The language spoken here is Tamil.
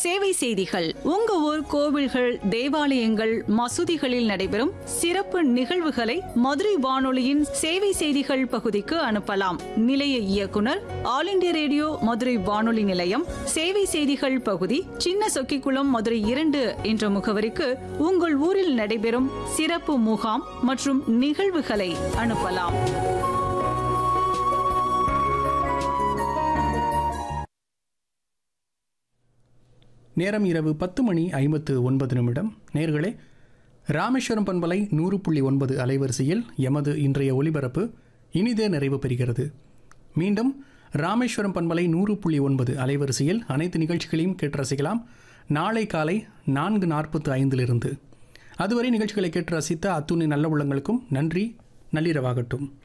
சேவை செய்திகள் உங்க ஊர் கோவில்கள் தேவாலயங்கள் மசூதிகளில் நடைபெறும் சிறப்பு நிகழ்வுகளை மதுரை வானொலியின் சேவை செய்திகள் பகுதிக்கு அனுப்பலாம் நிலைய இயக்குனர் ஆல் இண்டியா ரேடியோ மதுரை வானொலி நிலையம் சேவை செய்திகள் பகுதி சின்ன சொக்கிக்குளம் மதுரை இரண்டு என்ற முகவரிக்கு உங்கள் ஊரில் நடைபெறும் சிறப்பு முகாம் மற்றும் நிகழ்வுகளை அனுப்பலாம் நேரம் இரவு பத்து மணி ஐம்பத்து ஒன்பது நிமிடம் நேர்களே ராமேஸ்வரம் பண்பலை நூறு புள்ளி ஒன்பது அலைவரிசையில் எமது இன்றைய ஒலிபரப்பு இனிதே நிறைவு பெறுகிறது மீண்டும் ராமேஸ்வரம் பண்பலை நூறு புள்ளி ஒன்பது அலைவரிசையில் அனைத்து நிகழ்ச்சிகளையும் கேட்டு ரசிக்கலாம் நாளை காலை நான்கு நாற்பத்து ஐந்திலிருந்து அதுவரை நிகழ்ச்சிகளை கேட்டு ரசித்த அத்துணை நல்ல உள்ளங்களுக்கும் நன்றி நள்ளிரவாகட்டும்